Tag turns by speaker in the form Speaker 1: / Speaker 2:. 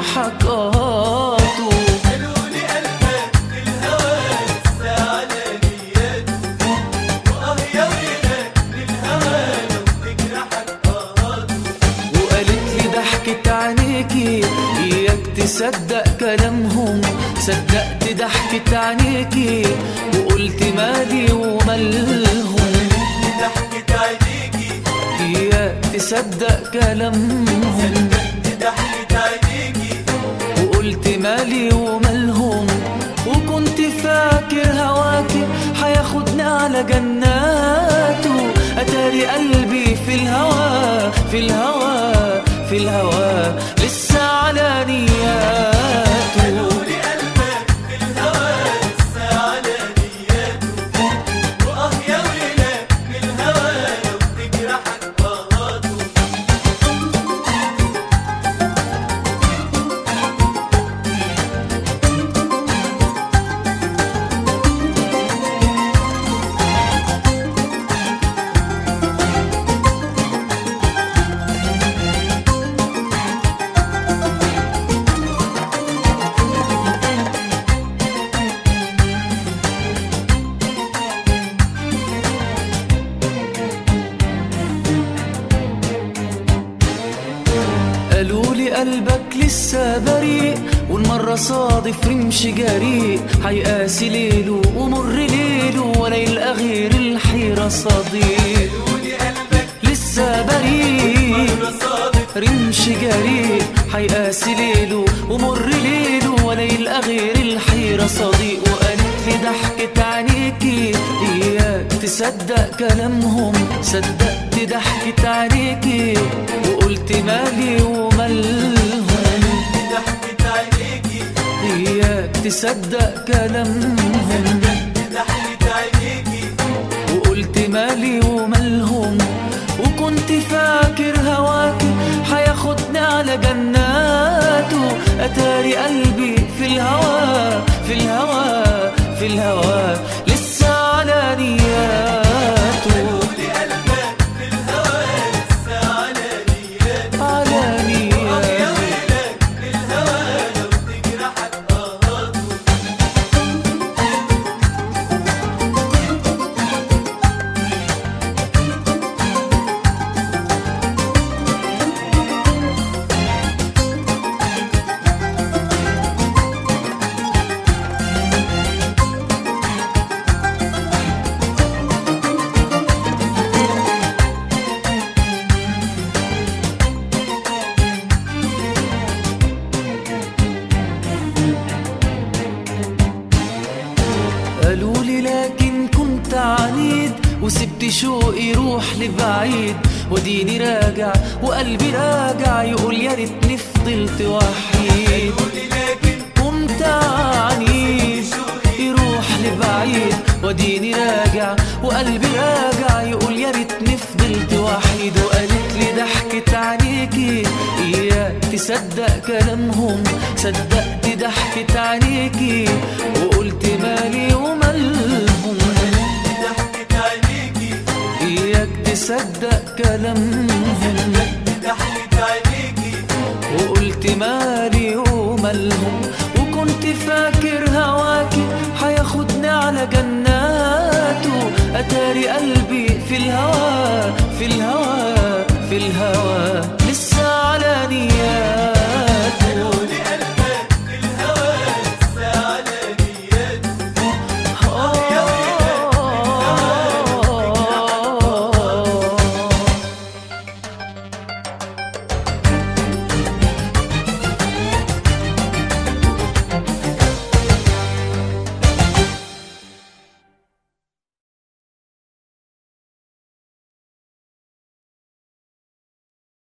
Speaker 1: جرحك قاطه
Speaker 2: قالوا لي قلبك في الهوى لسه على نياته واه يا ويلك للهوى لو تجرحك قاطه
Speaker 1: وقالت لي ضحكة عينيكي اياك تصدق كلامهم صدقت ضحكة عينيكي وقلت مالي ومالهم
Speaker 2: ضحكة عينيكي
Speaker 1: اياك تصدق كلامهم
Speaker 2: ضحكة عينيكي
Speaker 1: وقلت مالي ومالهم وكنت فاكر هواكي هياخدني على جناته اتاري قلبي في الهوى في الهوى في الهوى لسه على نياته
Speaker 2: قالوا لي قلبك في الهوى لسه على نياته واه يا ويلك للهوى لو تجرحك قاطه
Speaker 1: قالوا لي قلبك لسه بريء والمرة صادف رمش جريء هيقاسي ليله ومر ليله ولا يلقى غير الحيرة صديق
Speaker 2: قالوا لي قلبك
Speaker 1: لسه بريء
Speaker 2: مرة صادف
Speaker 1: رمش جريء هيقاسي ليله ومر ليله ولا يلقى غير الحيرة صديق وقالت لي ضحكة عينيكي اياك تصدق كلامهم صدقت ضحكة عينيكي وقلت مالي ومالهم
Speaker 2: ضحكة عينيكي
Speaker 1: اياك تصدق كلامهم
Speaker 2: ضحكة عينيكي
Speaker 1: وقلت مالي ومالهم وكنت فاكر هواكي هياخدني على جناته اتاري قلبي في الهوى في الهوى في الهوى لسه على نياته
Speaker 2: قالوا لي قلبك في الهوى لسه على نياته
Speaker 1: على
Speaker 2: واه يا
Speaker 1: نياته
Speaker 2: ويلك للهوى لو تجرحك قاطه
Speaker 1: قالوا لي لكن كنت عنيد وسبت شوقي يروح لبعيد وديني راجع وقلبي راجع يقول يا ريتني فضلت وحيد
Speaker 2: قالوا لي لكن
Speaker 1: كنت عنيد يروح لبعيد وديني راجع وقلبي راجع يقول يا ريتني فضلت وحيد وقالت لي ضحكة عينيكي اياك تصدق كلامهم صدقت ضحكة عينيكي وقلت مالي ومالهم
Speaker 2: ضحكة عينيكي
Speaker 1: اياك تصدق كلامهم
Speaker 2: ضحكة عينيكي
Speaker 1: وقلت مالي ومالهم وكنت فاكر هواكي هياخدني على جناته اتاري قلبي في الهوى في الهوى في الهوى لسه على نياته